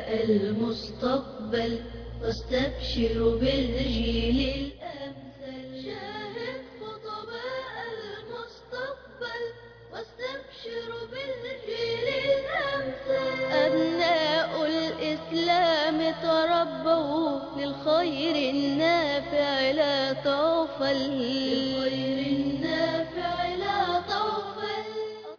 المستقبل واستبشروا بالجيل الأمثل شاهد خطباء المستقبل واستبشروا بالجيل الأمثل أبناء الإسلام تربوا للخير النافع لا طوفل للخير النافع لا طوفل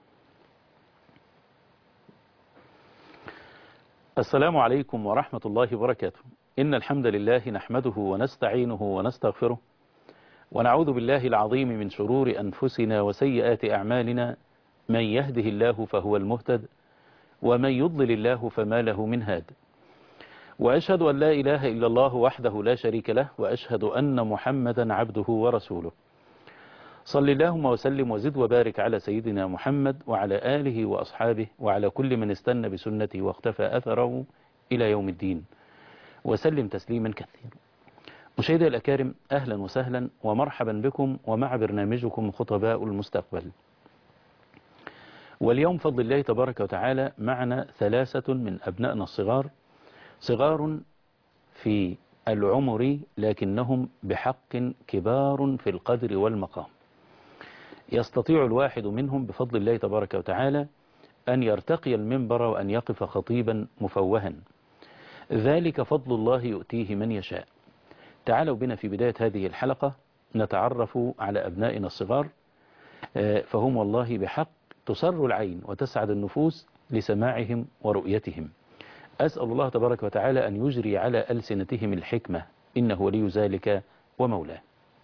السلام عليكم ورحمة الله وبركاته إن الحمد لله نحمده ونستعينه ونستغفره ونعوذ بالله العظيم من شرور أنفسنا وسيئات أعمالنا من يهده الله فهو المهتد ومن يضلل الله فما له من هاد وأشهد أن لا إله إلا الله وحده لا شريك له وأشهد أن محمدا عبده ورسوله صل اللهم وسلم وزد وبارك على سيدنا محمد وعلى آله وأصحابه وعلى كل من استنى بسنته واختفى أثره إلى يوم الدين وسلم تسليما كثيرا مشاهدي الأكارم أهلا وسهلا ومرحبا بكم ومع برنامجكم خطباء المستقبل واليوم فضل الله تبارك وتعالى معنا ثلاثة من أبنائنا الصغار صغار في العمر لكنهم بحق كبار في القدر والمقام يستطيع الواحد منهم بفضل الله تبارك وتعالى أن يرتقي المنبر وأن يقف خطيبا مفوها ذلك فضل الله يؤتيه من يشاء تعالوا بنا في بداية هذه الحلقة نتعرف على أبنائنا الصغار فهم والله بحق تسر العين وتسعد النفوس لسماعهم ورؤيتهم أسأل الله تبارك وتعالى أن يجري على ألسنتهم الحكمة إنه ولي ذلك ومولاه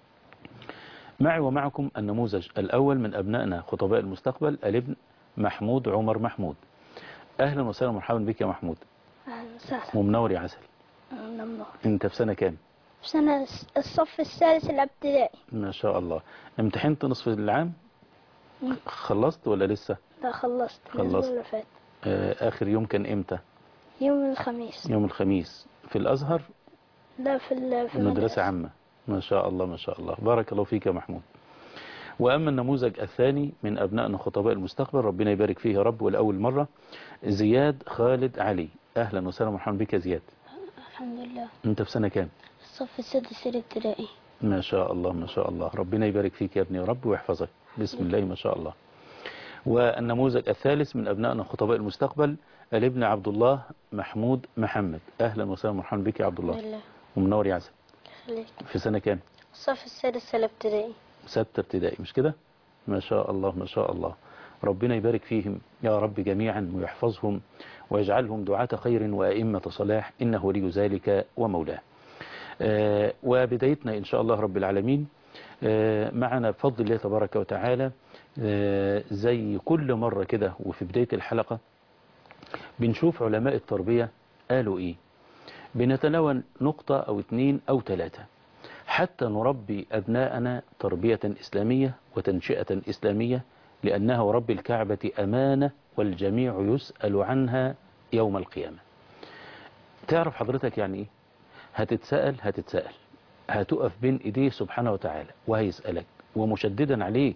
معي ومعكم النموذج الأول من أبنائنا خطباء المستقبل الابن محمود عمر محمود أهلا وسهلا ومرحبا بك يا محمود أهلا وسهلا ومنور يا عسل منور أنت في سنة كام في سنة الصف الثالث الابتدائي ما شاء الله امتحنت نصف العام مم. خلصت ولا لسه لا خلصت الأسبوع خلصت. اللي فات آه، آخر يوم كان إمتى يوم الخميس يوم الخميس في الأزهر لا في ال- في مدرسة عامة ما شاء الله ما شاء الله بارك الله فيك يا محمود وأما النموذج الثاني من أبنائنا خطباء المستقبل ربنا يبارك فيه يا رب والأول مرة زياد خالد علي أهلا وسهلا ومرحبا بك يا زياد الحمد لله أنت في سنة كام الصف السادس الابتدائي ما شاء الله ما شاء الله ربنا يبارك فيك يا ابني يا رب ويحفظك بسم الله ما شاء الله والنموذج الثالث من أبنائنا خطباء المستقبل الابن عبد الله محمود محمد أهلا وسهلا ومرحبا بك يا عبد الله لله ومنور يا عسل خليك في سنة كام الصف السادس الابتدائي ستة ابتدائي مش كده ما شاء الله ما شاء الله ربنا يبارك فيهم يا رب جميعا ويحفظهم ويجعلهم دعاة خير وأئمة صلاح إنه ولي ذلك ومولاه آه، وبدايتنا إن شاء الله رب العالمين آه، معنا بفضل الله تبارك وتعالى آه، زي كل مرة كده وفي بداية الحلقة بنشوف علماء التربية قالوا إيه بنتناول نقطة أو اتنين أو ثلاثة حتى نربي أبناءنا تربية إسلامية وتنشئة إسلامية لأنها ورب الكعبة أمانة والجميع يسأل عنها يوم القيامة تعرف حضرتك يعني إيه هتتسأل هتتسأل هتقف بين إيديه سبحانه وتعالى وهيسألك ومشددا عليه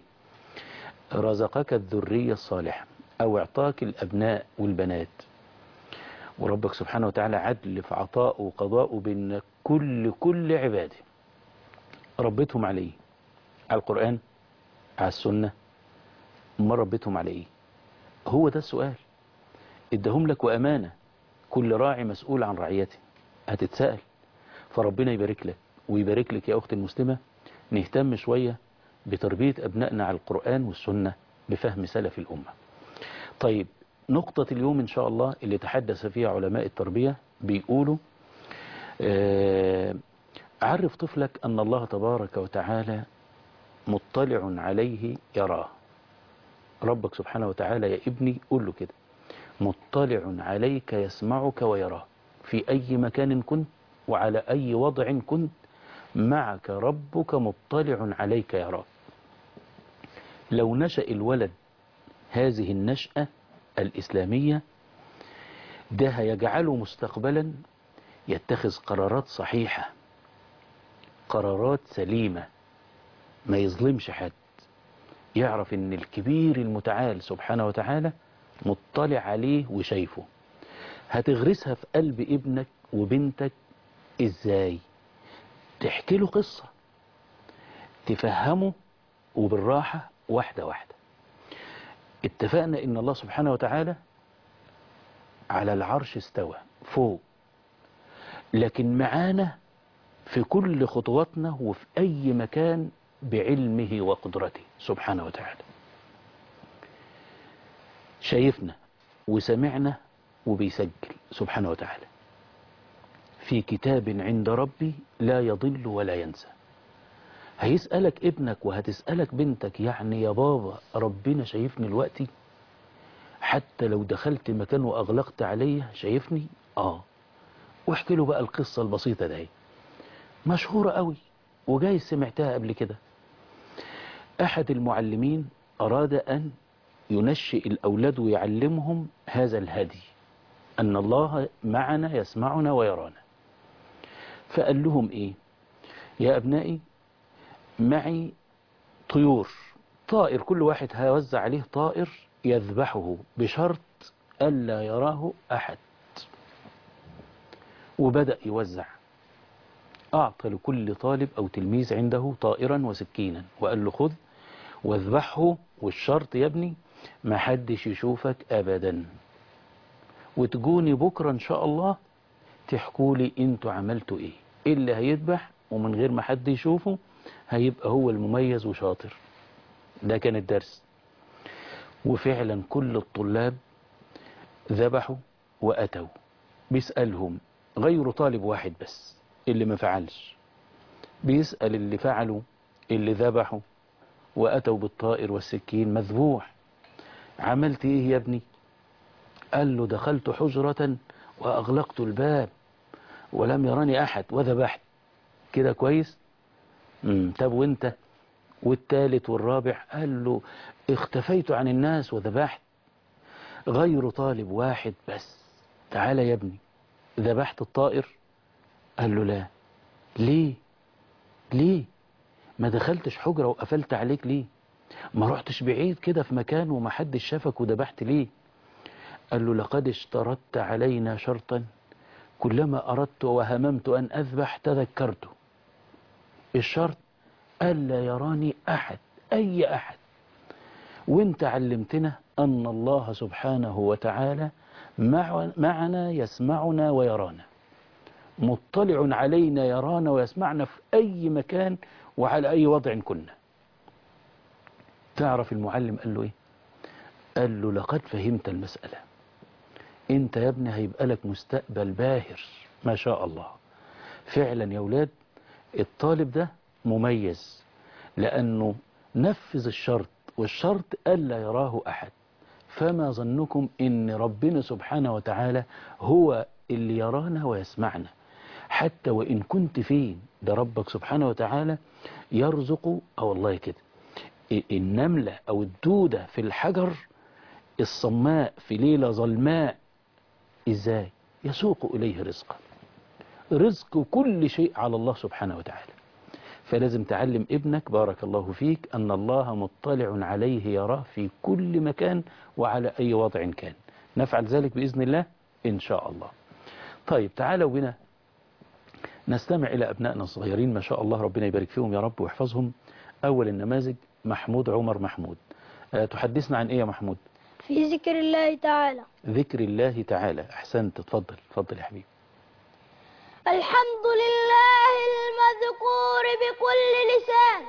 رزقك الذرية الصالحة أو اعطاك الأبناء والبنات وربك سبحانه وتعالى عدل في عطاءه وقضاءه بين كل كل عباده ربيتهم على ايه على القرآن على السنة ما ربيتهم على ايه هو ده السؤال ادهم لك وأمانة كل راعي مسؤول عن رعيته هتتسأل فربنا يبارك لك ويبارك لك يا أختي المسلمة نهتم شوية بتربية أبنائنا على القرآن والسنة بفهم سلف الأمة طيب نقطة اليوم إن شاء الله اللي تحدث فيها علماء التربية بيقولوا آه، عرف طفلك أن الله تبارك وتعالى مطلع عليه يراه ربك سبحانه وتعالى يا ابني قول له كده مطلع عليك يسمعك ويراك في أي مكان كنت وعلى أي وضع كنت معك ربك مطلع عليك يراك لو نشأ الولد هذه النشأة الإسلامية ده هيجعله مستقبلا يتخذ قرارات صحيحة قرارات سليمة ما يظلمش حد يعرف ان الكبير المتعال سبحانه وتعالى مطلع عليه وشايفه هتغرسها في قلب ابنك وبنتك ازاي تحكي له قصة تفهمه وبالراحة واحدة واحدة اتفقنا ان الله سبحانه وتعالى على العرش استوى فوق لكن معانا في كل خطواتنا وفي أي مكان بعلمه وقدرته سبحانه وتعالى شايفنا وسمعنا وبيسجل سبحانه وتعالى في كتاب عند ربي لا يضل ولا ينسى هيسألك ابنك وهتسألك بنتك يعني يا بابا ربنا شايفني دلوقتي حتى لو دخلت مكان وأغلقت عليه شايفني آه واحكي له بقى القصة البسيطة دي مشهورة قوي وجاي سمعتها قبل كده أحد المعلمين أراد أن ينشئ الأولاد ويعلمهم هذا الهدي أن الله معنا يسمعنا ويرانا فقال لهم إيه يا أبنائي معي طيور طائر كل واحد هيوزع عليه طائر يذبحه بشرط ألا يراه أحد وبدأ يوزع أعطى لكل طالب أو تلميذ عنده طائرا وسكينا وقال له خذ واذبحه والشرط يا ابني ما حدش يشوفك أبدا وتجوني بكرة إن شاء الله تحكوا لي انتوا عملتوا ايه إيه اللي هيذبح ومن غير ما حد يشوفه هيبقى هو المميز وشاطر ده كان الدرس وفعلا كل الطلاب ذبحوا وأتوا بيسألهم غير طالب واحد بس اللي ما فعلش بيسأل اللي فعلوا اللي ذبحوا وأتوا بالطائر والسكين مذبوح عملت ايه يا ابني قال له دخلت حجرة وأغلقت الباب ولم يراني أحد وذبحت كده كويس مم. طب وانت والثالث والرابع قال له اختفيت عن الناس وذبحت غير طالب واحد بس تعالى يا ابني ذبحت الطائر قال له لا ليه ليه ما دخلتش حجرة وقفلت عليك ليه ما رحتش بعيد كده في مكان وما حدش شافك وذبحت ليه قال له لقد اشترطت علينا شرطا كلما أردت وهممت أن أذبح تذكرته الشرط ألا يراني أحد أي أحد وانت علمتنا أن الله سبحانه وتعالى معنا يسمعنا ويرانا مطلع علينا يرانا ويسمعنا في أي مكان وعلى أي وضع كنا تعرف المعلم قال له إيه قال له لقد فهمت المسألة انت يا ابني هيبقى لك مستقبل باهر ما شاء الله فعلا يا أولاد الطالب ده مميز لأنه نفذ الشرط والشرط ألا يراه أحد فما ظنكم إن ربنا سبحانه وتعالى هو اللي يرانا ويسمعنا حتى وإن كنت فين ده ربك سبحانه وتعالى يرزق أو الله كده النملة أو الدودة في الحجر الصماء في ليلة ظلماء إزاي يسوق إليه رزقا رزق كل شيء على الله سبحانه وتعالى فلازم تعلم ابنك بارك الله فيك أن الله مطلع عليه يراه في كل مكان وعلى أي وضع كان نفعل ذلك بإذن الله إن شاء الله طيب تعالوا بنا نستمع إلى أبنائنا الصغيرين ما شاء الله ربنا يبارك فيهم يا رب ويحفظهم أول النماذج محمود عمر محمود أه تحدثنا عن إيه يا محمود في ذكر الله تعالى ذكر الله تعالى أحسنت تفضل تفضل يا حبيبي الحمد لله المذكور بكل لسان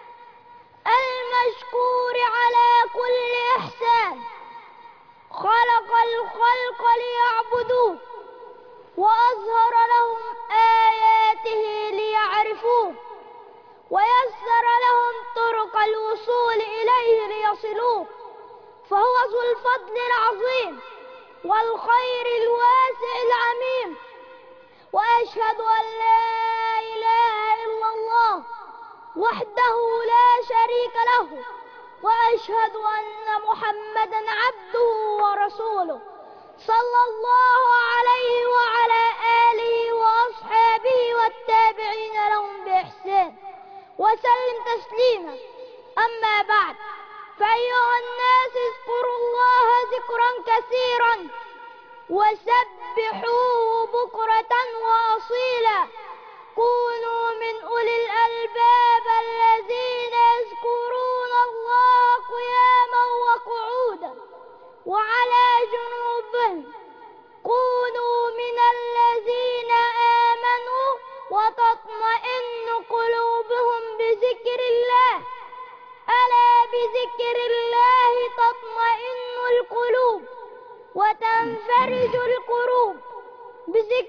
المشكور على كل إحسان خلق الخلق ليعبدوه وأظهر لهم آياته ليعرفوه ويسر لهم طرق الوصول إليه ليصلوه فهو ذو الفضل العظيم والخير الواسع العميم وأشهد أن لا إله إلا الله وحده لا شريك له وأشهد أن محمدا عبده ورسوله صلى الله عليه وعلى آله وأصحابه والتابعين لهم بإحسان وسلم تسليما أما بعد فأيها الناس اذكروا الله ذكرا كثيرا وسبحوا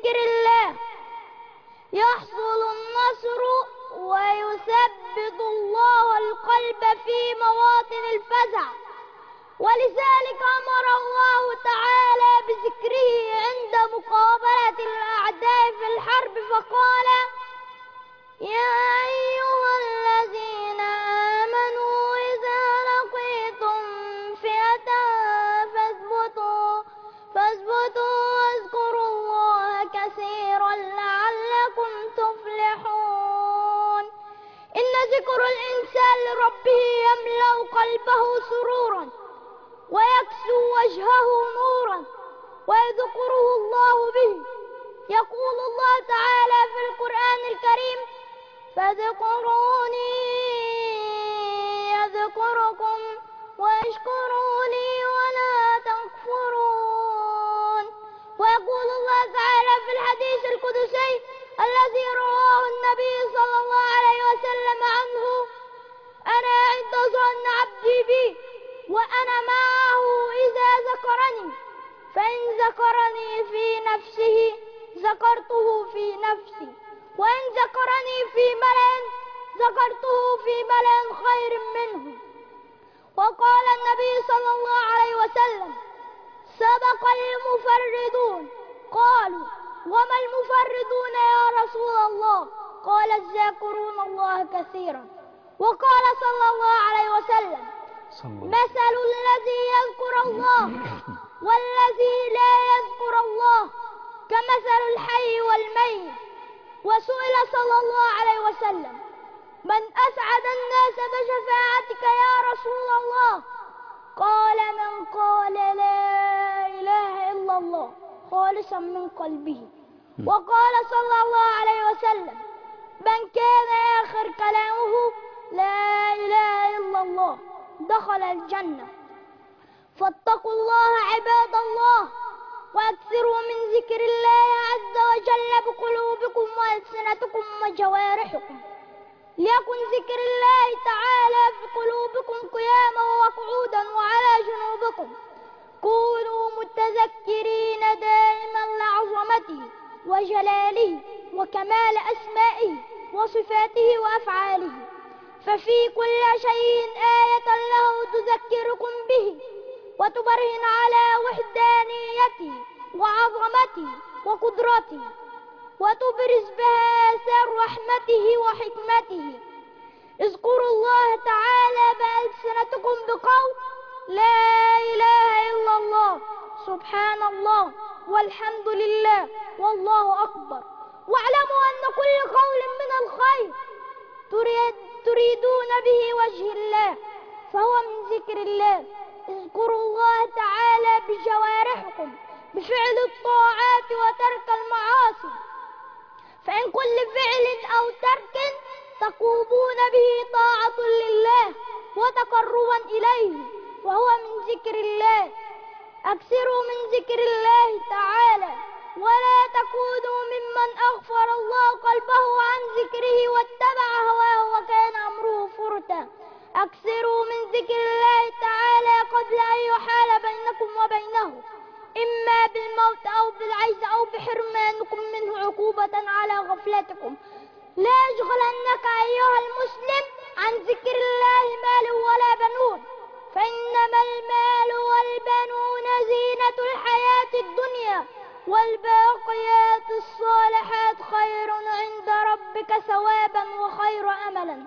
بذكر الله يحصل النصر ويثبت الله القلب في مواطن الفزع ولذلك أمر الله تعالى بذكره عند مقابلة الأعداء في الحرب فقال يا أيها الذين آمنوا إذا لقيتم فئة فاثبتوا فاثبتوا واذكروا الله كثيرا لعلكم تفلحون إن ذكر الإنسان لربه يملأ قلبه سرورا ويكسو وجهه نورا ويذكره الله به يقول الله تعالى في القرآن الكريم فاذكروني يذكركم واشكروا لي ولا تكفرون ويقول الله تعالى في الحديث القدسي الذي رواه النبي صلى الله عليه وسلم عنه أنا عند ظن عبدي بي وأنا معه إذا ذكرني فإن ذكرني في نفسه ذكرته في نفسي وإن ذكرني في ملأ ذكرته في ملأ خير منه وقال النبي صلى الله عليه وسلم سبق المفردون قالوا وما المفردون يا رسول الله قال الذاكرون الله كثيرا وقال صلى الله عليه وسلم صلى الله مثل الذي يذكر الله والذي لا يذكر الله كمثل الحي والميت وسئل صلى الله عليه وسلم من أسعد الناس بشفاعتك يا رسول الله قال من قال لا إله إلا الله خالصا من قلبه وقال صلى الله عليه وسلم من كان آخر كلامه لا إله إلا الله دخل الجنة فاتقوا الله عباد الله وأكثروا من ذكر الله عز وجل بقلوبكم وألسنتكم وجوارحكم ليكن ذكر الله تعالى في قلوبكم قياما وقعودا وعلى جنوبكم كونوا متذكرين دائما لعظمته وجلاله وكمال أسمائه وصفاته وأفعاله ففي كل شيء آية له تذكركم به وتبرهن على وحدانيته وعظمته وقدرته وتبرز بها آثار رحمته وحكمته اذكروا الله تعالى بألسنتكم بقول لا إله إلا الله سبحان الله والحمد لله والله أكبر واعلموا أن كل قول من الخير تريد تريدون به وجه الله فهو من ذكر الله اذكروا الله تعالى بجوارحكم بفعل الطاعات وترك المعاصي فإن كل فعل أو ترك تقومون به طاعة لله وتقربا إليه وهو من ذكر الله أكثروا من ذكر الله تعالى ولا تكونوا ممن أغفر الله قلبه عن ذكره واتبع هواه وكان أمره فرطا أكثروا من ذكر الله تعالى قبل أن يحال بينكم وبينه إما بالموت أو بالعجز أو بحرمانكم منه عقوبة على غفلتكم لا يشغلنك أيها المسلم عن ذكر الله مال ولا بنون فإنما المال والبنون زينة الحياة الدنيا والباقيات الصالحات خير عند ربك ثوابا وخير أملا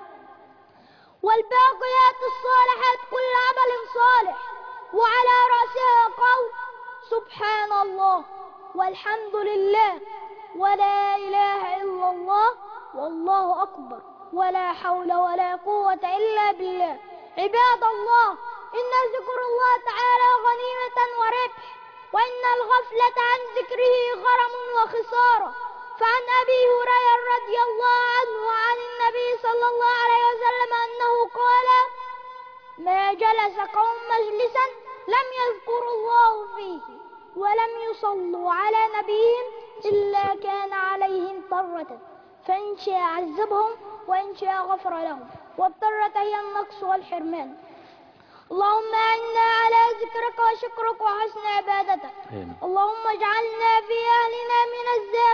والباقيات الصالحات كل عمل صالح وعلى رأسها قول سبحان الله والحمد لله ولا إله إلا الله والله أكبر ولا حول ولا قوة إلا بالله عباد الله إن ذكر الله تعالى غنيمة وربح وإن الغفلة عن ذكره غرم وخسارة فعن أبي هريرة رضي الله عنه عن النبي صلى الله عليه وسلم أنه قال ما جلس قوم مجلسا لم يذكروا الله فيه ولم يصلوا على نبيهم إلا كان عليهم طرة فإن شاء عذبهم وإن شاء غفر لهم والطرة هي النقص والحرمان اللهم أعنا على ذكرك وشكرك وحسن عبادتك آمين. اللهم اجعلنا في أهلنا من الذاكرين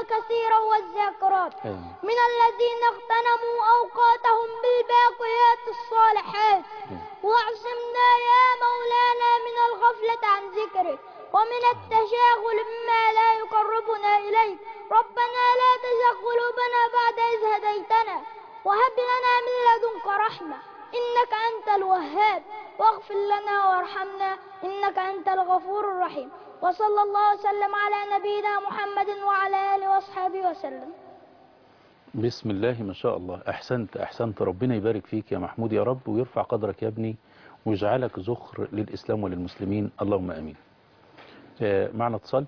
كثيرا والذاكرات آمين. من الذين اغتنموا أوقاتهم بالباقيات الصالحات واعصمنا يا مولانا من الغفلة عن ذكرك ومن التشاغل بما لا يقربنا إليك ربنا لا تزغ قلوبنا بعد إذ هديتنا وهب لنا من لدنك رحمة إنك أنت الوهاب واغفر لنا وارحمنا إنك أنت الغفور الرحيم وصلى الله وسلم على نبينا محمد وعلى آله وأصحابه وسلم بسم الله ما شاء الله أحسنت أحسنت ربنا يبارك فيك يا محمود يا رب ويرفع قدرك يا ابني ويجعلك زخر للإسلام وللمسلمين اللهم أمين آه، معنا اتصال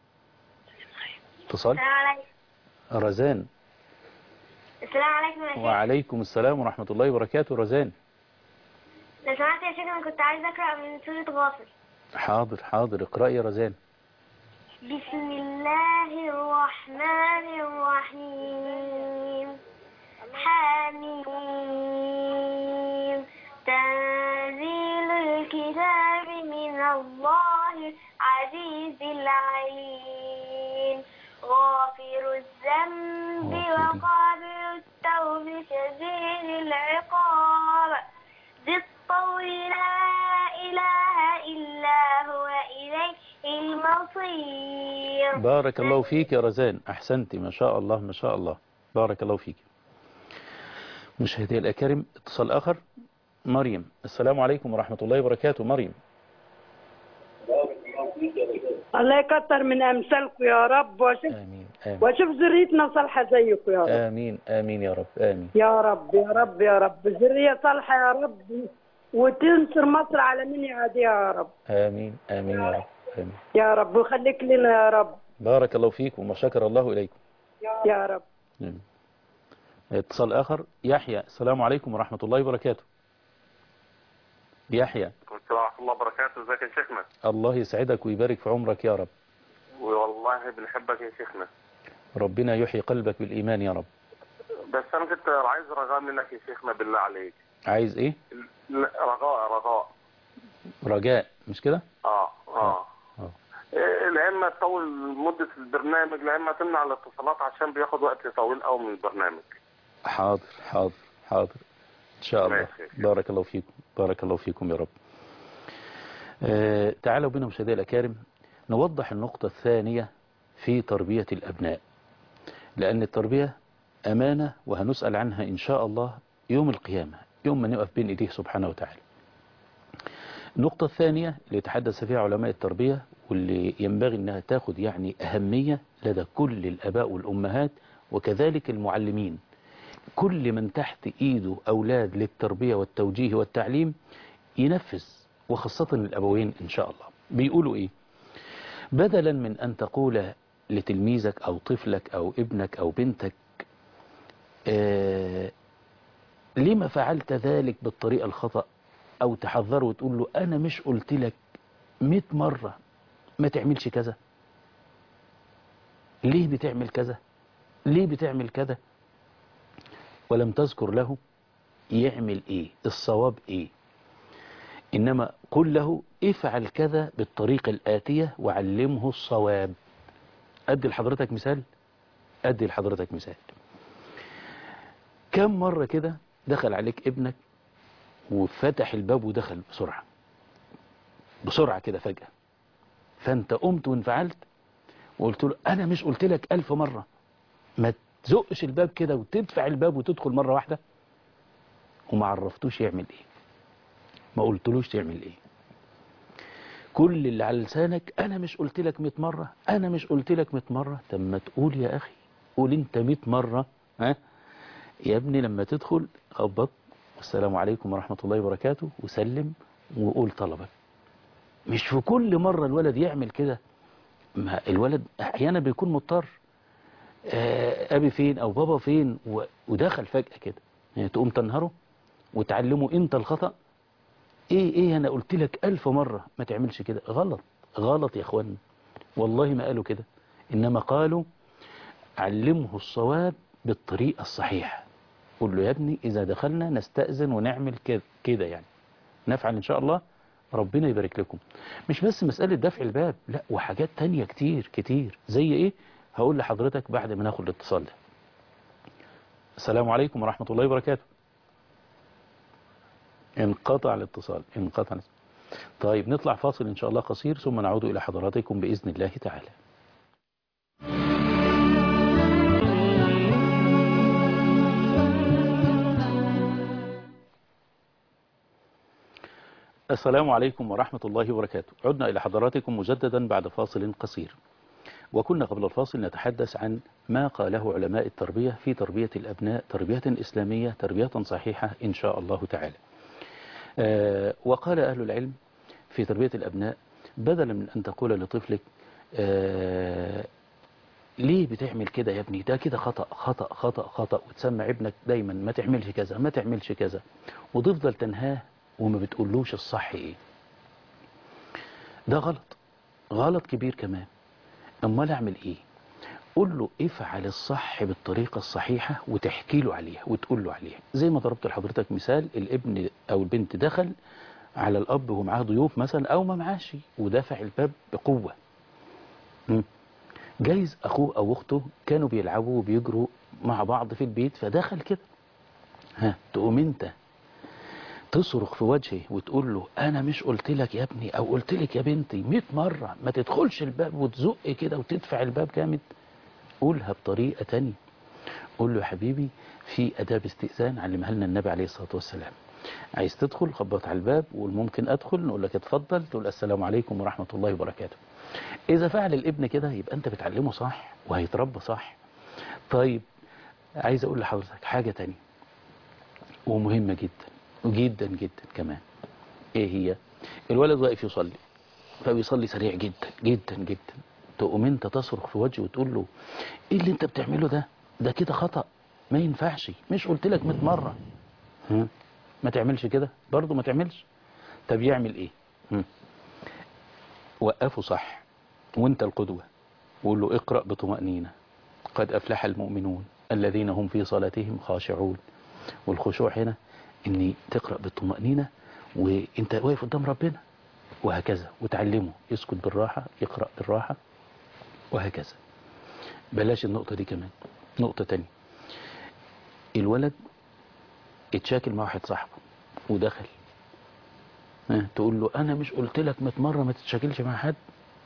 اتصال السلام عليكم رزان السلام عليكم يا شيخ وعليكم السلام ورحمة الله وبركاته رزان لو سمحت يا شيخ انا كنت عايز اقرا من سورة غافر حاضر حاضر اقرأ يا رزان بسم الله الرحمن الرحيم حميم تنزيل الكتاب من الله العزيز العليم غافر الذنب غافر. وقابل التوب شديد العقاب ذي الطول لا إله إلا هو إليه المصير بارك الله فيك يا رزان أحسنت ما شاء الله ما شاء الله بارك الله فيك مشاهدي الأكارم اتصال آخر مريم السلام عليكم ورحمة الله وبركاته مريم الله يكتر من امثالكم يا رب واشوف آمين آمين واشوف ذريتنا صالحه زيكم يا رب آمين آمين يا رب آمين يا رب يا رب يا رب ذريه صالحه يا رب وتنصر مصر على من يعاديها يا رب آمين آمين يا رب آمين يا رب وخليك لنا يا رب بارك الله فيكم وشكر الله إليكم يا رب آمين. اتصال آخر يحيى السلام عليكم ورحمة الله وبركاته يحيى عليكم السلام ورحمة الله وبركاته ازيك يا شيخنا الله يسعدك ويبارك في عمرك يا رب والله بنحبك يا شيخنا ربنا يحيي قلبك بالإيمان يا رب بس انا كنت عايز رجاء منك يا شيخنا بالله عليك عايز إيه لا، رجاء رجاء رجاء مش كده اه اه آه. إيه، لا اما تطول مدة البرنامج لا اما تمنع الاتصالات عشان بياخد وقت طويل قوي من البرنامج حاضر حاضر حاضر إن شاء الله ماشي. بارك الله فيكم بارك الله فيكم يا رب آه تعالوا بنا مشاهدي الأكارم نوضح النقطة الثانية في تربية الأبناء لأن التربية أمانة وهنسأل عنها إن شاء الله يوم القيامة يوم ما نقف بين إيديه سبحانه وتعالى النقطة الثانية اللي يتحدث فيها علماء التربية واللي ينبغي أنها تاخد يعني أهمية لدى كل الأباء والأمهات وكذلك المعلمين كل من تحت إيده أولاد للتربية والتوجيه والتعليم ينفذ وخاصة الأبوين إن شاء الله بيقولوا إيه بدلا من أن تقول لتلميذك أو طفلك أو ابنك أو بنتك آه لما فعلت ذلك بالطريقة الخطأ أو تحذره وتقول له أنا مش قلت لك مئة مرة ما تعملش كذا ليه بتعمل كذا ليه بتعمل كذا ولم تذكر له يعمل ايه الصواب ايه انما قل له افعل كذا بالطريقة الآتية وعلمه الصواب ادي لحضرتك مثال ادي لحضرتك مثال كم مرة كده دخل عليك ابنك وفتح الباب ودخل بسرعة بسرعة كده فجأة فانت قمت وانفعلت وقلت له انا مش قلت لك الف مرة ما تزقش الباب كده وتدفع الباب وتدخل مرة واحدة وما عرفتوش يعمل ايه ما قلتلوش تعمل ايه كل اللي على لسانك انا مش قلت لك 100 مرة انا مش قلت لك 100 مرة طب ما تقول يا اخي قول انت 100 مرة ها يا ابني لما تدخل خبط السلام عليكم ورحمة الله وبركاته وسلم وقول طلبك مش في كل مرة الولد يعمل كده ما الولد احيانا بيكون مضطر آه، ابي فين او بابا فين و- ودخل فجأة كده يعني تقوم تنهره وتعلمه انت الخطأ ايه ايه انا قلت لك الف مرة ما تعملش كده غلط غلط يا اخوان والله ما قالوا كده انما قالوا علمه الصواب بالطريقة الصحيحة قول له يا ابني اذا دخلنا نستأذن ونعمل كده كده يعني نفعل ان شاء الله ربنا يبارك لكم مش بس مسألة دفع الباب لا وحاجات تانية كتير كتير زي ايه هقول لحضرتك بعد ما ناخد الاتصال ده السلام عليكم ورحمة الله وبركاته انقطع الاتصال انقطع الاتصال. طيب نطلع فاصل إن شاء الله قصير ثم نعود إلى حضراتكم بإذن الله تعالى السلام عليكم ورحمة الله وبركاته عدنا إلى حضراتكم مجددا بعد فاصل قصير وكنا قبل الفاصل نتحدث عن ما قاله علماء التربية في تربية الأبناء تربية إسلامية تربية صحيحة إن شاء الله تعالى آه وقال أهل العلم في تربية الأبناء بدلا من أن تقول لطفلك آه ليه بتعمل كده يا ابني ده كده خطأ خطأ خطأ خطأ وتسمع ابنك دايما ما تعملش كذا ما تعملش كذا وتفضل تنهاه وما بتقولوش الصح ايه ده غلط غلط كبير كمان امال اعمل ايه قول له افعل الصح بالطريقة الصحيحة وتحكي له عليها وتقول له عليها زي ما ضربت لحضرتك مثال الابن او البنت دخل على الاب وهو معاه ضيوف مثلا او ما معاش ودافع الباب بقوة م? جايز اخوه او اخته كانوا بيلعبوا وبيجروا مع بعض في البيت فدخل كده ها تقوم انت تصرخ في وجهه وتقول له انا مش قلت لك يا ابني او قلت لك يا بنتي 100 مرة ما تدخلش الباب وتزق كده وتدفع الباب جامد قولها بطريقة تانية قول له يا حبيبي في اداب استئذان علمها لنا النبي عليه الصلاة والسلام عايز تدخل خبط على الباب والممكن ادخل نقول لك اتفضل تقول السلام عليكم ورحمة الله وبركاته اذا فعل الابن كده يبقى انت بتعلمه صح وهيتربى صح طيب عايز اقول لحضرتك حاجة تانية ومهمة جدا جدا جدا كمان ايه هي الولد واقف يصلي فبيصلي سريع جدا جدا جدا تقوم انت تصرخ في وجهه وتقول له ايه اللي انت بتعمله ده ده كده خطأ ما ينفعش مش قلت لك 100 مرة ها؟ ما تعملش كده برضه ما تعملش طب يعمل ايه هم؟ وقفه صح وانت القدوة وقول له اقرأ بطمأنينة قد أفلح المؤمنون الذين هم في صلاتهم خاشعون والخشوع هنا اني تقرأ بالطمأنينة وانت واقف قدام ربنا وهكذا وتعلمه يسكت بالراحة يقرأ بالراحة وهكذا بلاش النقطة دي كمان نقطة تانية الولد اتشاكل مع واحد صاحبه ودخل ها تقول له انا مش قلت لك 100 مرة ما تتشاكلش مع حد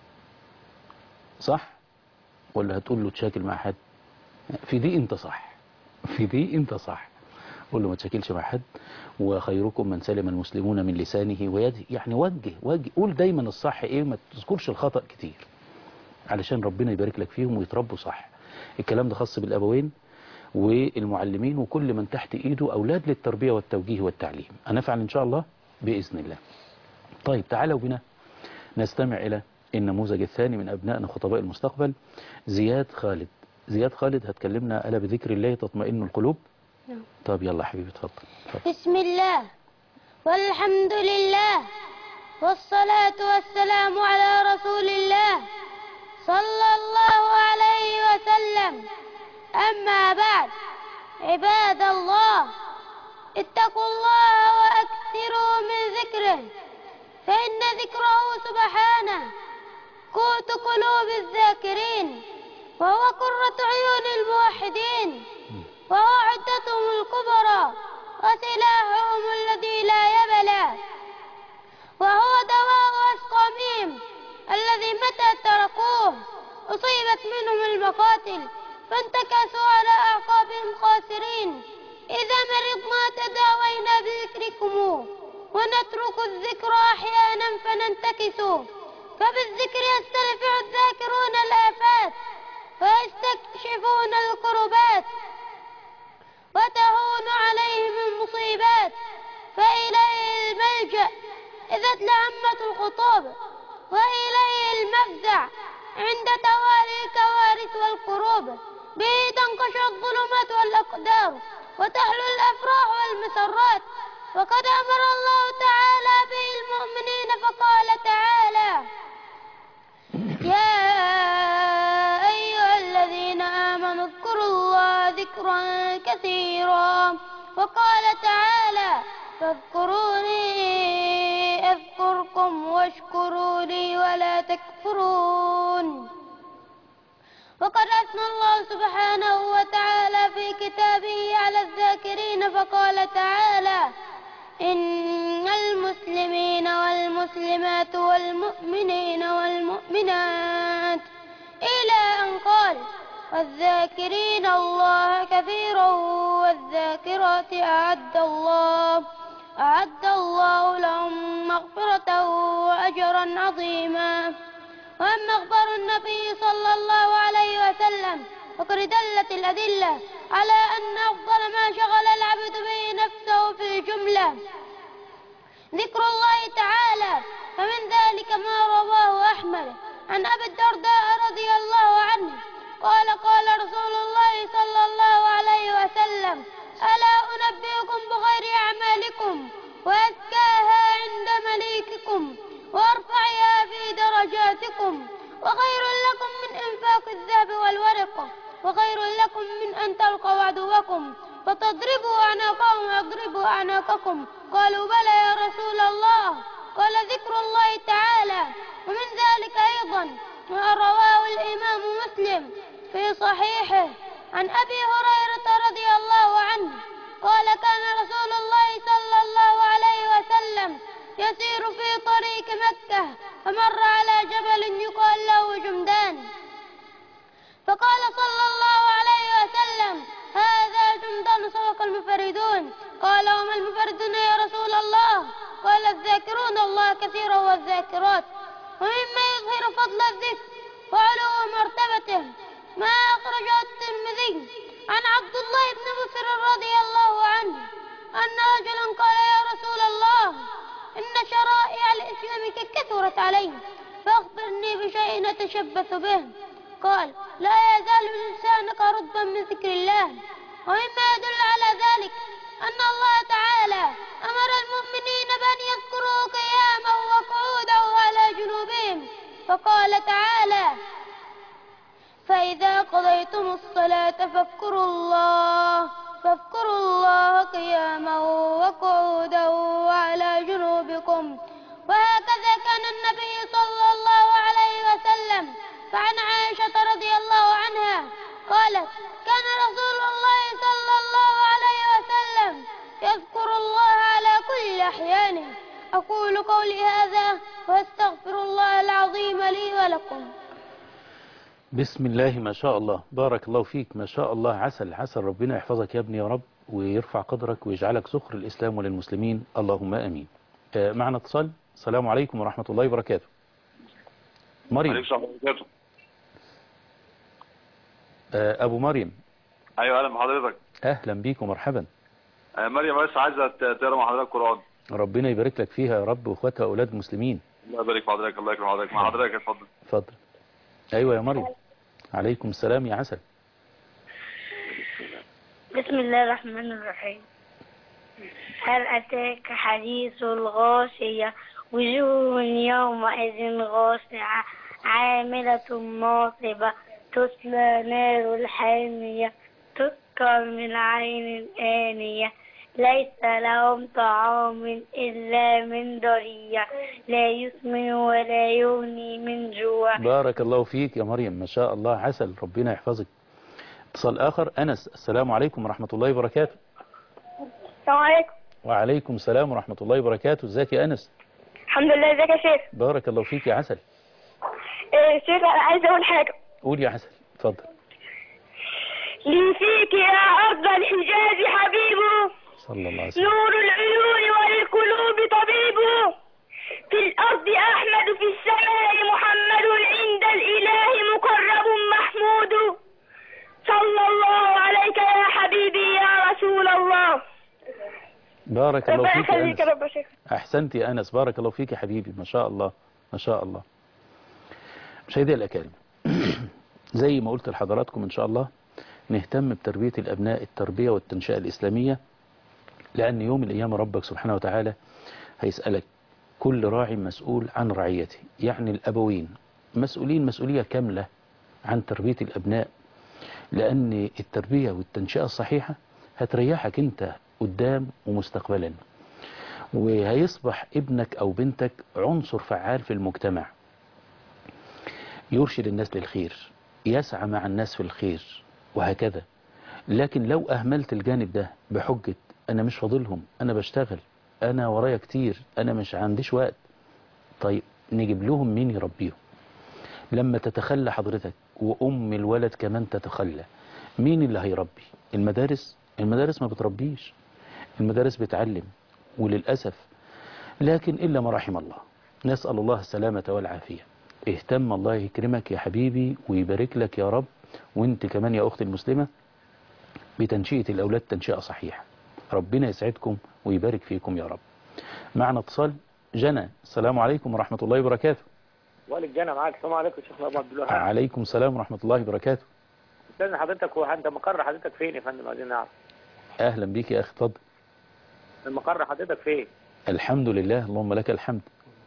صح ولا هتقول له تشاكل مع حد في دي انت صح في دي انت صح قول له ما تشاكلش مع حد وخيركم من سلم المسلمون من لسانه ويده يعني وجه وجه قول دايما الصح ايه ما تذكرش الخطأ كتير علشان ربنا يبارك لك فيهم ويتربوا صح الكلام ده خاص بالابوين والمعلمين وكل من تحت ايده اولاد للتربية والتوجيه والتعليم هنفعل ان شاء الله باذن الله طيب تعالوا بنا نستمع الى النموذج الثاني من ابنائنا خطباء المستقبل زياد خالد زياد خالد هتكلمنا الا بذكر الله تطمئن القلوب نعم. طب يلا حبيبي اتفضل اتفضل. بسم الله والحمد لله والصلاة والسلام على رسول الله صلى الله عليه وسلم أما بعد عباد الله اتقوا الله وأكثروا من ذكره فإن ذكره سبحانه قوت قلوب الذاكرين وهو قرة عيون الموحدين وهو عدتهم الكبرى وسلاحهم الذي لا يبلى وهو دواء أسقامهم الذي متى تركوه أصيبت منهم المقاتل فانتكسوا على أعقابهم خاسرين إذا مرضنا تداوينا بذكركم ونترك الذكر أحيانا فننتكس فبالذكر يسترفع الذاكرون الآفات ويستكشفون الكربات وتهون عليهم المصيبات فإليه الملجأ إذا اتلهمت الخطوب وإليه المفزع عند توالي الكوارث والكروب به تنقشع الظلمات والأقدار وتحلو الأفراح والمسرات وقد أمر الله تعالى به المؤمنين فقال تعالى يا أيها الذين آمنوا اذكروا الله ذكرا كثيرا وقال تعالى فاذكروني أذكركم واشكروا لي ولا تكفرون وقد أثنى أثنى الله سبحانه وتعالى في كتابه على الذاكرين فقال تعالى إن المسلمين والمسلمات والمؤمنين والمؤمنات إلى أن قال والذاكرين الله كثيرا والذاكرات أعد الله أعد الله لهم مغفرة وأجرا عظيما وأما أخبار النبي صلى الله عليه وسلم فقد دلت الأدلة على أن أفضل ما شغل العبد به نفسه في الجملة ذكر الله تعالى فمن ذلك ما رواه أحمد عن أبي الدرداء رضي الله عنه قال قال رسول الله صلى الله عليه وسلم ألا أنبئكم بخير أعمالكم وأزكاها عند مليككم وأرفعها في درجاتكم وخير لكم من إنفاق الذهب والورق وخير لكم من أن تلقوا عدوكم فتضربوا أعناقهم ويضربوا أعناقكم قالوا بلى يا رسول الله قال ذكر الله تعالى ومن ذلك أيضا ما رواه الإمام مسلم في صحيحه عن أبي هريرة رضي الله عنه قال كان رسول الله صلى الله عليه وسلم يسير في طريق مكة فمر على جبل يقال له جمدان فقال صلى الله عليه وسلم هذا جمدان سبق المفردون قال وما المفردون يا رسول الله قال الذاكرون الله كثيرا والذاكرات ومما يظهر فضل الذكر وعلو مرتبته ما أخرجه الترمذي عن عبد الله بن مسر رضي الله عنه أن رجلا قال يا رسول الله إن شرائع الإسلام قد كثرت علي فأخبرني بشيء نتشبث به قال لا يزال لسانك رطبا من ذكر الله ومما يدل على ذلك أن الله تعالى أمر المؤمنين بأن يذكروا قياما وقعودا وعلى جنوبهم فقال تعالى فإذا قضيتم الصلاة فاذكروا الله فاذكروا الله قياما وقعودا وعلى جنوبكم وهكذا كان النبي صلى الله عليه وسلم فعن عائشة رضي الله عنها قالت كان رسول الله صلى الله عليه وسلم يذكر الله على كل أحيانه أقول قولي هذا وأستغفر الله العظيم لي ولكم بسم الله ما شاء الله بارك الله فيك ما شاء الله عسل عسل ربنا يحفظك يا ابني يا رب ويرفع قدرك ويجعلك سخر الإسلام وللمسلمين اللهم أمين آه، معنا اتصال السلام عليكم ورحمة الله وبركاته مريم عليكم السلام وبركاته آه، أبو مريم ايوه اهلا بحضرتك أهلا بيك ومرحبا آه، مريم بس عايزه ت- تقرا مع حضرتك قران ربنا يبارك لك فيها يا رب واخواتها أولاد مسلمين الله يبارك في حضرتك الله يكرم حضرتك مع حضرتك اتفضل اتفضل أيوة يا مريم عليكم السلام يا عسل بسم الله الرحمن الرحيم هل أتاك حديث الغاشية وجوه يومئذ غاشعة عاملة ناصبة تصلى نار الحامية تسقى من عين آنية ليس لهم طعام إلا من ضريع لا يسمن ولا يغني من جوع بارك الله فيك يا مريم ما شاء الله عسل ربنا يحفظك اتصال آخر أنس السلام عليكم ورحمة الله وبركاته السلام عليكم وعليكم السلام ورحمة الله وبركاته ازيك يا أنس الحمد لله ازيك يا شيخ بارك الله فيك يا عسل إيه شيخ انا عايزه اقول حاجه قول يا عسل اتفضل لي فيك يا ارض الحجاز حبيبه صلى الله عليه وسلم نور العيون وللقلوب طبيبه في الارض احمد في السماء محمد عند الاله مقرب محمود صلى الله عليك يا حبيبي يا رسول الله بارك الله ربنا فيك يا يخليك أنس يا رب يا شيخ أحسنت يا أنس بارك الله فيك يا حبيبي ما شاء الله ما شاء الله مشاهدي الأكارم زي ما قلت لحضراتكم إن شاء الله نهتم بتربية الأبناء التربية والتنشئة الإسلامية لأن يوم الأيام ربك سبحانه وتعالى هيسألك كل راع مسؤول عن رعيته يعني الأبوين مسؤولين مسؤولية كاملة عن تربية الأبناء لأن التربية والتنشئة الصحيحة هتريحك أنت قدام ومستقبلا وهيصبح ابنك أو بنتك عنصر فعال في المجتمع يرشد الناس للخير يسعى مع الناس في الخير وهكذا لكن لو أهملت الجانب ده بحجة أنا مش فاضلهم أنا بشتغل أنا ورايا كتير أنا مش عنديش وقت طيب نجيب لهم مين يربيهم لما تتخلى حضرتك وأم الولد كمان تتخلى مين اللي هيربي المدارس المدارس ما بتربيش المدارس بتعلم وللأسف لكن إلا ما رحم الله نسأل الله السلامة والعافية اهتم الله يكرمك يا حبيبي ويبارك لك يا رب وانت كمان يا أختي المسلمة بتنشئة الأولاد تنشئة صحيحة ربنا يسعدكم ويبارك فيكم يا رب معنا اتصال جنى السلام عليكم ورحمة الله وبركاته والد جانا معاك السلام عليكم شيخنا ابو عبد الوهاب عليكم السلام ورحمة الله وبركاته استاذن حضرتك هو انت مقر حضرتك فين يا فندم عايزين نعرف أهلا بيك يا أخي اتفضل المقر حضرتك فين الحمد لله اللهم لك الحمد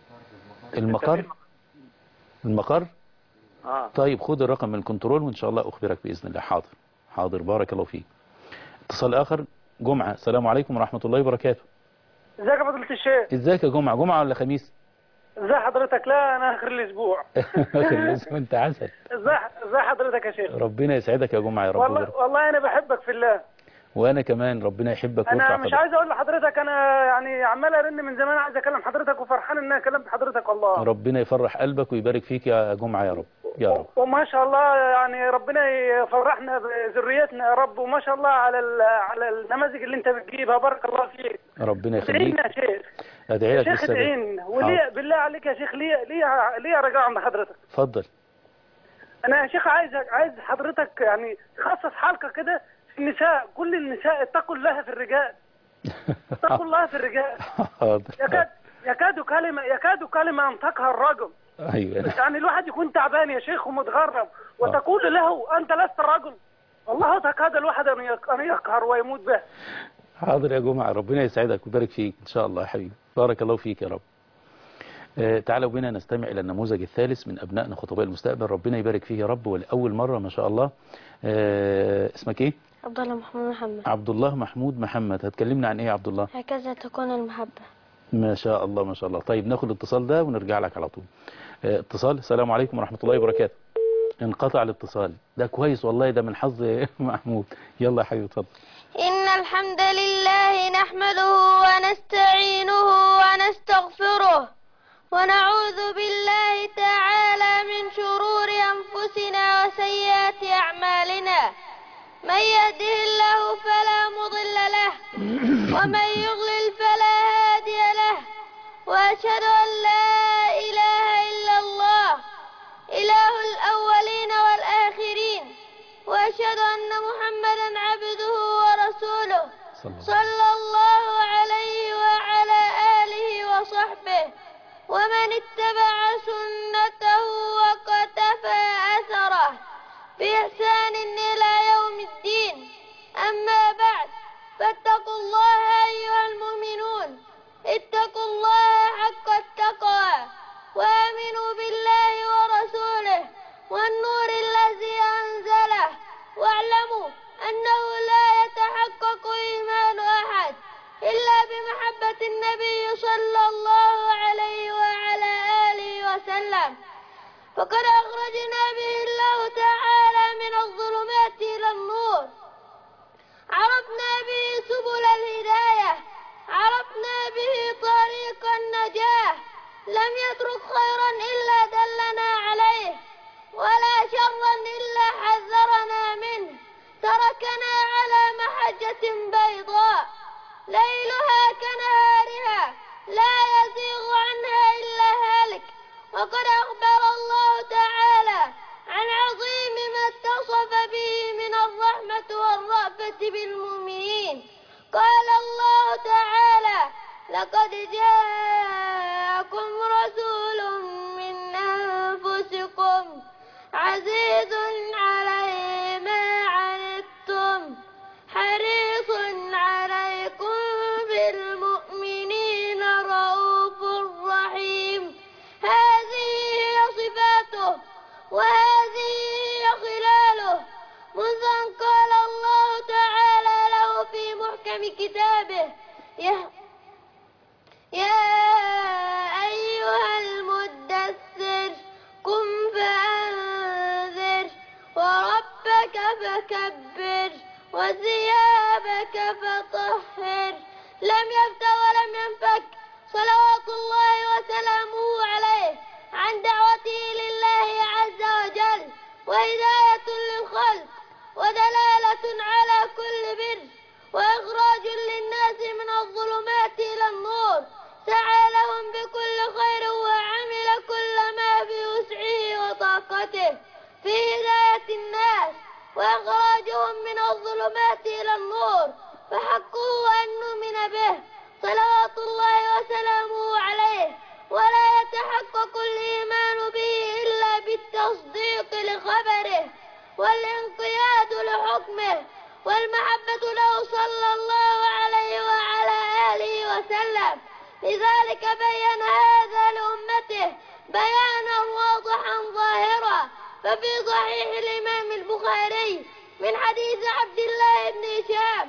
المقر المقر اه طيب خد الرقم من الكنترول وإن شاء الله أخبرك بإذن الله حاضر حاضر بارك الله فيك اتصال آخر جمعة السلام عليكم ورحمة الله وبركاته ازيك يا فضيلة الشيخ ازيك يا جمعة جمعة ولا خميس ازي حضرتك لا انا اخر الاسبوع لازم انت عسل ازي ازي حضرتك يا شيخ ربنا يسعدك يا جمعة يا رب والله ويبارك. والله انا بحبك في الله وانا كمان ربنا يحبك انا ويرفع مش قدرك عايز اقول لحضرتك انا يعني عمال ارن من زمان عايز اكلم حضرتك وفرحان ان انا كلمت حضرتك والله ربنا يفرح قلبك ويبارك فيك يا جمعة يا رب يا رب وما شاء الله يعني ربنا يفرحنا بذريتنا يا رب وما شاء الله على ال- على النماذج اللي انت بتجيبها بارك الله فيك ربنا يخليك ادعينا يا شيخ ادعي يا لك شيخ بالسلامة ادعينا وليه بالله عليك يا شيخ ليه ليه ليه رجاء عند حضرتك اتفضل انا يا شيخ عايز عايز حضرتك يعني تخصص حلقه كده في النساء كل النساء اتقوا الله في الرجال اتقوا الله في الرجال حاضر يكاد يكاد كلمه يكاد كلمه ان تقهر الرجل ايوه يعني الواحد يكون تعبان يا شيخ ومتغرب وتقول له انت لست رجل والله تكاد الواحد ان يق- ان يقهر ويموت به حاضر يا جمعة ربنا يسعدك ويبارك فيك إن شاء الله يا حبيبي بارك الله فيك يا رب آه، تعالوا بنا نستمع إلى النموذج الثالث من أبنائنا خطباء المستقبل ربنا يبارك فيه يا رب ولأول مرة ما شاء الله آه، اسمك إيه؟ عبد الله محمود محمد عبد الله محمود محمد هتكلمنا عن إيه يا عبد الله؟ هكذا تكون المحبة ما شاء الله ما شاء الله طيب ناخد الاتصال ده ونرجع لك على طول آه، اتصال السلام عليكم ورحمة الله وبركاته انقطع الاتصال ده كويس والله ده من حظ محمود يلا يا حبيبي اتفضل إن الحمد لله نحمده ونستعينه ونستغفره ونعوذ بالله تعالى من شرور أنفسنا وسيئات أعمالنا من يهده الله فلا مضل له ومن يضلل فلا هادي له وأشهد أن لا إله إلا الله إله الأولين والآخرين وأشهد أن محمدا عبده ورسوله صلى الله عليه وعلى آله وصحبه ومن اتبع سنته وقتفى أثره بإحسان إلى يوم الدين أما بعد فاتقوا الله أيها المؤمنون اتقوا الله حق التقوى وآمنوا بالله ورسوله والنور الذي أنزله واعلموا أنه لا يتحقق إيمان أحد إلا بمحبة النبي صلى الله عليه وعلى آله وسلم فقد أخرجنا به الله تعالى من الظلمات إلى النور عرفنا به سبل الهداية عرفنا به طريق النجاة لم يترك خيرا إلا دلنا عليه ولا شرا إلا حذرنا منه تركنا على محجة بيضاء ليلها كنهارها لا يزيغ عنها إلا هالك وقد أخبر الله تعالى عن عظيم ما اتصف به من الرحمة والرأفة بالمؤمنين قال الله تعالى لقد جاءكم رسول من أنفسكم عزيز عليه ما عنتم حريص عليكم بالمؤمنين رؤوف رحيم هذه هي صفاته وهذه هي خلاله منذ أن قال الله تعالى له في محكم كتابه يا يا أيها المدثر قم فأنذر ربك فكبر وثيابك فطهر لم يفت ولم ينفك صلوات الله وسلامه عليه عن دعوته لله عز وجل وهداية للخلق ودلالة على كل بر وإخراج للناس من الظلمات إلى النور سعى لهم بكل خير وعمل كل ما في وسعه وطاقته في هداية الناس وإخراجهم من الظلمات إلى النور فحقه أن نؤمن به صلوات الله وسلامه عليه ولا يتحقق الإيمان به إلا بالتصديق لخبره والانقياد لحكمه والمحبة له صلى الله عليه وعلى آله وسلم لذلك بين هذا لأمته بيانا واضحا ظاهرا ففي صحيح الإمام البخاري من حديث عبد الله بن هشام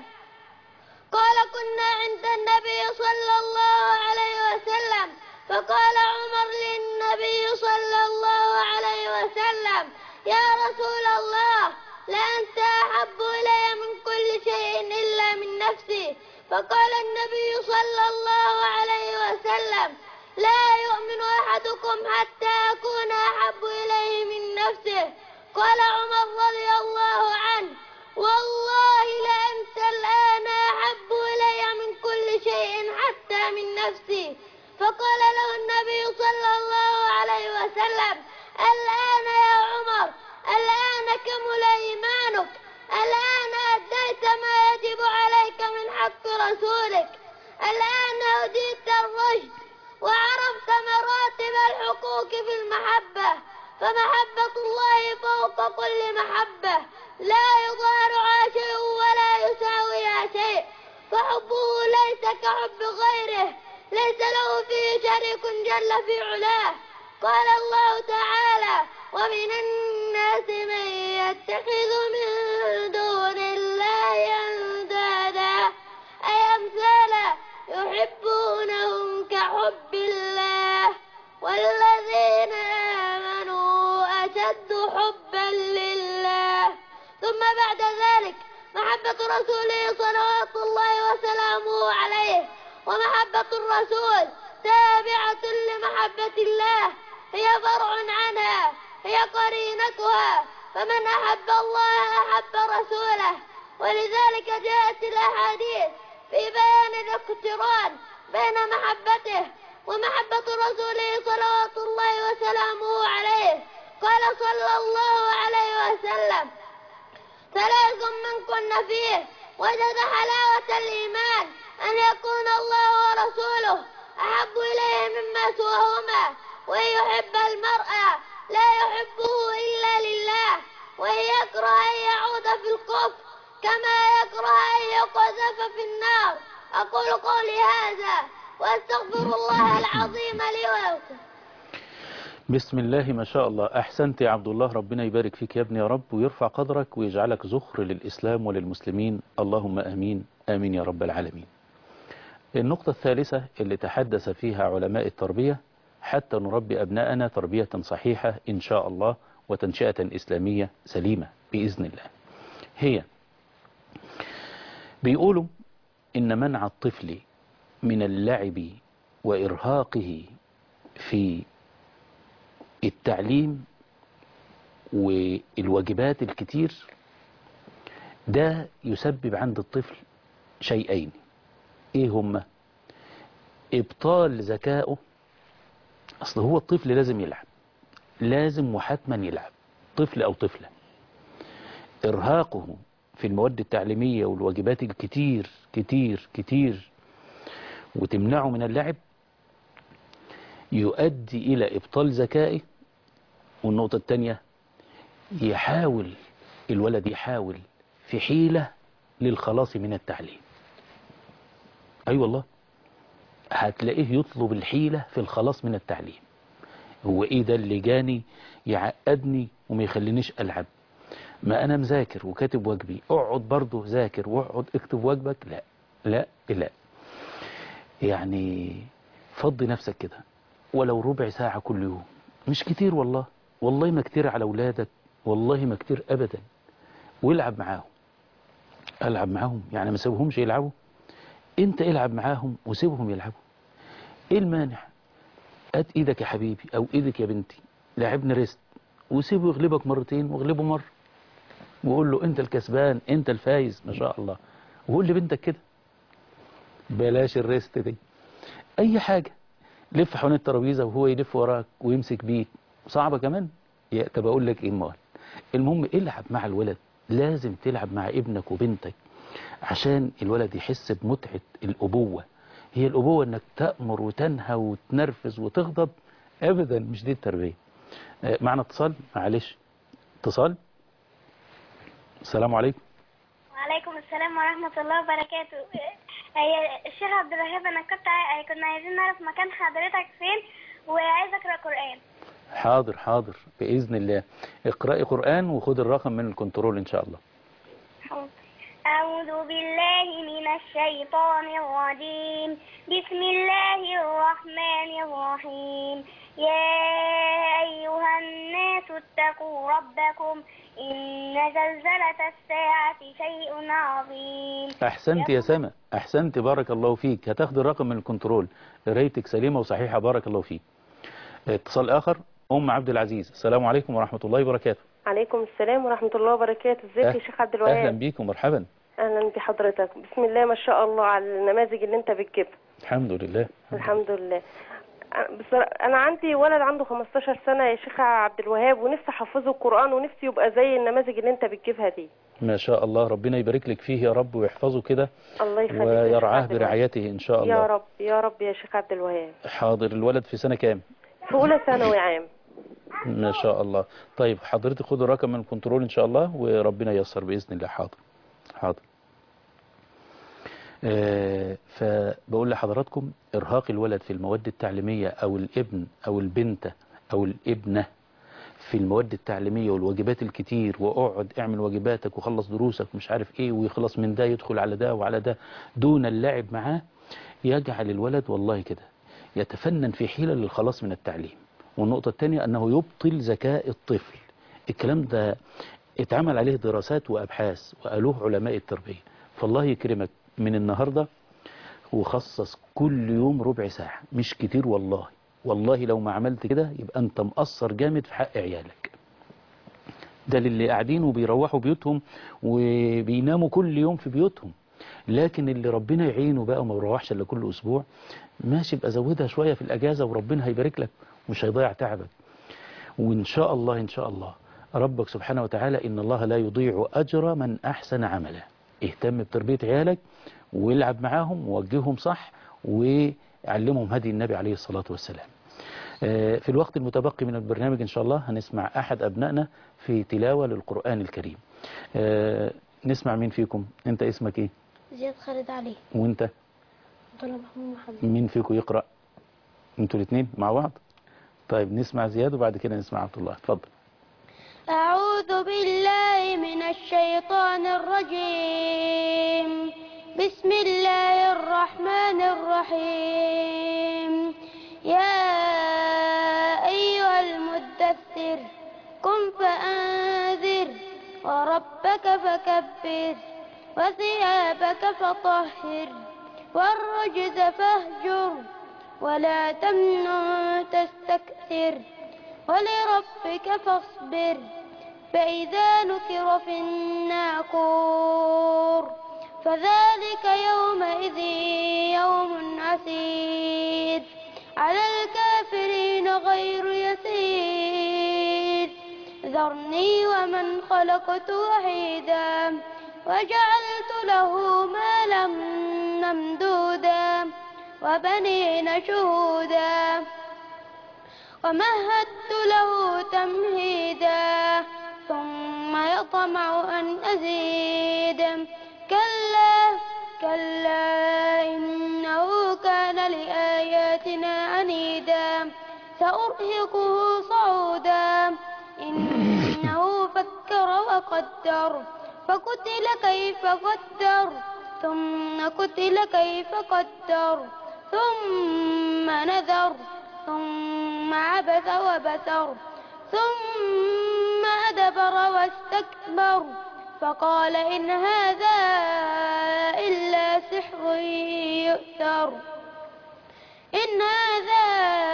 قال كنا عند النبي صلى الله عليه وسلم فقال عمر للنبي صلى الله عليه وسلم يا رسول الله لأنت أحب إلي من كل شيء إلا من نفسي فقال النبي صلى الله عليه وسلم لا يؤمن أحدكم حتى أكون أحب إليه من نفسه قال عمر رضي الله عنه والله لأنت الآن أحب إلي من كل شيء حتى من نفسي فقال له النبي صلى الله عليه وسلم الآن يا عمر الآن كمل إيمانك الآن أديت ما يجب عليك من حق رسولك الآن هديت الرشد وعرفت مراتب الحقوق في المحبة فمحبة الله فوق كل محبة لا يضارعها شيء ولا يساويها شيء فحبه ليس كحب غيره ليس له فيه شريك جل في علاه قال الله تعالى ومن الناس من يتخذ من دون الله أندادا أي أمثالا يحبونهم كحب الله والذين آمنوا أشد حبا لله ثم بعد ذلك محبة رسوله صلوات الله وسلامه عليه ومحبة الرسول تابعة لمحبة الله هي فرع عنها هي قرينتها فمن أحب الله أحب رسوله ولذلك جاءت الأحاديث في بيان الاقتران بين محبته ومحبة رسوله صلوات الله وسلامه عليه قال صلى الله عليه وسلم ثلاث من كن فيه وجد حلاوة الإيمان أن يكون الله ورسوله أحب إليه مما سواهما وأن يحب المرأة لا يحبه إلا لله وأن يكره أن يعود في الكفر كما يكره أن يقذف في النار أقول قولي هذا وأستغفر الله العظيم لي ولكم بسم الله ما شاء الله أحسنت يا عبد الله ربنا يبارك فيك يا ابني يا رب ويرفع قدرك ويجعلك زخر للإسلام وللمسلمين اللهم أمين آمين يا رب العالمين النقطة الثالثة اللي تحدث فيها علماء التربية حتى نربي أبناءنا تربية صحيحة إن شاء الله وتنشئة إسلامية سليمة بإذن الله هي بيقولوا إن منع الطفل من اللعب وإرهاقه في التعليم والواجبات الكتير ده يسبب عند الطفل شيئين ايه هما ابطال ذكائه اصل هو الطفل لازم يلعب لازم وحتما يلعب طفل او طفلة ارهاقه في المواد التعليمية والواجبات الكتير كتير كتير وتمنعه من اللعب يؤدي إلى إبطال ذكائه والنقطة الثانية يحاول الولد يحاول في حيلة للخلاص من التعليم أي أيوة والله هتلاقيه يطلب الحيلة في الخلاص من التعليم هو إيه ده اللي جاني يعقدني وما يخلينيش ألعب ما أنا مذاكر وكاتب واجبي اقعد برضه ذاكر واقعد اكتب واجبك لا لا لا يعني فضي نفسك كده ولو ربع ساعة كل يوم مش كتير والله والله ما كتير على أولادك والله ما كتير أبدا والعب معاهم العب معاهم يعني ما سيبهمش يلعبوا انت العب معاهم وسيبهم يلعبوا ايه المانع هات ايدك يا حبيبي او ايدك يا بنتي لاعبني ريست وسيبه يغلبك مرتين واغلبه مرة وقول له انت الكسبان انت الفايز ما شاء الله وقول لبنتك كده بلاش الريست دي اي حاجة لف حوالين الترابيزة وهو يلف وراك ويمسك بيك صعبة كمان يا طب اقول لك ايه مال المهم العب مع الولد لازم تلعب مع ابنك وبنتك عشان الولد يحس بمتعة الأبوة هي الأبوة انك تأمر وتنهى وتنرفز وتغضب ابدا مش دي التربية آه، معنا اتصال معلش اتصال السلام عليكم وعليكم السلام ورحمة الله وبركاته هي الشيخ عبد الوهاب أنا كنت عاي... كنا عايزين نعرف مكان حضرتك فين وعايز أقرأ قرآن حاضر حاضر بإذن الله اقرأي قرآن وخد الرقم من الكنترول إن شاء الله أعوذ بالله من الشيطان الرجيم بسم الله الرحمن الرحيم يا أيها الناس اتقوا ربكم إن زلزلة الساعة شيء عظيم أحسنت يا سما أحسنت بارك الله فيك هتاخد الرقم من الكنترول قرايتك سليمة وصحيحة بارك الله فيك اتصال آخر أم عبد العزيز السلام عليكم ورحمة الله وبركاته عليكم السلام ورحمة الله وبركاته ازيك أه- يا شيخ عبد أهلا الوهاب بيكم مرحبا اهلا بحضرتك بسم الله ما شاء الله على النماذج اللي انت بتجيبها الحمد لله الحمد لله بصرا- انا عندي ولد عنده 15 سنة يا شيخ عبد الوهاب ونفسي احفظه القرآن ونفسي يبقى زي النماذج اللي انت بتجيبها دي ما شاء الله ربنا يبارك لك فيه يا رب ويحفظه كده الله يخليك يا شيخ ويرعاه عبد الوهاب. برعايته إن شاء الله يا رب يا رب يا شيخ عبد الوهاب حاضر الولد في سنة كام في اولى ثانوي عام ما شاء الله طيب حضرتك خد الرقم من الكنترول إن شاء الله وربنا ييسر بإذن الله حاضر حاضر آه، فبقول لحضراتكم إرهاق الولد في المواد التعليمية أو الابن أو البنت أو الابنة في المواد التعليمية والواجبات الكتير واقعد اعمل واجباتك وخلص دروسك مش عارف ايه ويخلص من ده يدخل على ده وعلى ده دون اللعب معاه يجعل الولد والله كده يتفنن في حيلة للخلاص من التعليم والنقطة الثانية أنه يبطل ذكاء الطفل الكلام ده اتعمل عليه دراسات وأبحاث وقالوه علماء التربية فالله يكرمك من النهاردة وخصص كل يوم ربع ساعة مش كتير والله والله لو ما عملت كده يبقى أنت مقصر جامد في حق عيالك ده للي قاعدين وبيروحوا بيوتهم وبيناموا كل يوم في بيوتهم لكن اللي ربنا يعينه بقى وما بيروحش الا كل اسبوع ماشي بقى زودها شويه في الاجازه وربنا هيبارك لك ومش هيضيع تعبك وان شاء الله ان شاء الله ربك سبحانه وتعالى ان الله لا يضيع اجر من احسن عملا اهتم بتربيه عيالك والعب معاهم ووجههم صح وعلمهم هدي النبي عليه الصلاه والسلام آه، في الوقت المتبقي من البرنامج إن شاء الله هنسمع أحد أبنائنا في تلاوة للقرآن الكريم آه، نسمع مين فيكم أنت اسمك إيه زياد خالد علي وأنت عبد الله محمود محمد مين فيكم يقرأ أنتوا الاثنين مع بعض طيب نسمع زياد وبعد كده نسمع عبد الله اتفضل أعوذ بالله من الشيطان الرجيم بسم الله الرحمن الرحيم يا أيها المدثر قم فأنذر وربك فكبر وثيابك فطهر والرجز فاهجر ولا تمنن تستكثر ولربك فاصبر فإذا نكر في الناقور فذلك يومئذ يوم عسير على الكافرين غير يسير ذرني ومن خلقت وحيدا وجعلت له مالا ممدودا وبنين شهودا ومهدت له تمهيدا ثم يطمع أن أزيد كلا كلا إنه كان لآياتنا عنيدا سأرهقه صعودا إنه فكر وقدر فقتل كيف قدر ثم قتل كيف قدر ثم نذر ثم عبس وبسر ثم أدبر واستكبر فقال إن هذا إلا سحر يؤثر إن هذا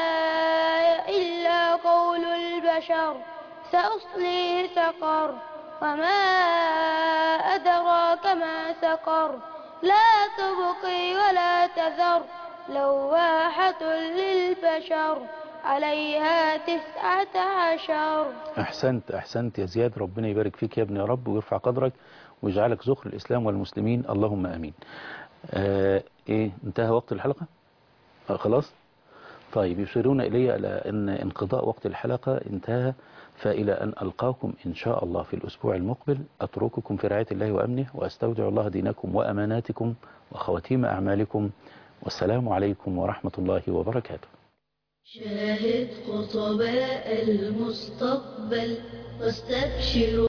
إلا قول البشر سأصليه سقر وما أدراك ما سقر لا تبقي ولا تذر لواحة للبشر عليها تسعة عشر أحسنت أحسنت يا زياد ربنا يبارك فيك يا ابني يا رب ويرفع قدرك ويجعلك ذخر الإسلام والمسلمين اللهم أمين آه إيه انتهى وقت الحلقة آه خلاص طيب يشيرون إلي على أن انقضاء وقت الحلقة انتهى فإلى أن ألقاكم إن شاء الله في الأسبوع المقبل أترككم في رعاية الله وأمنه وأستودع الله دينكم وأماناتكم وخواتيم أعمالكم والسلام عليكم ورحمة الله وبركاته شاهد خطباء المستقبل واستبشروا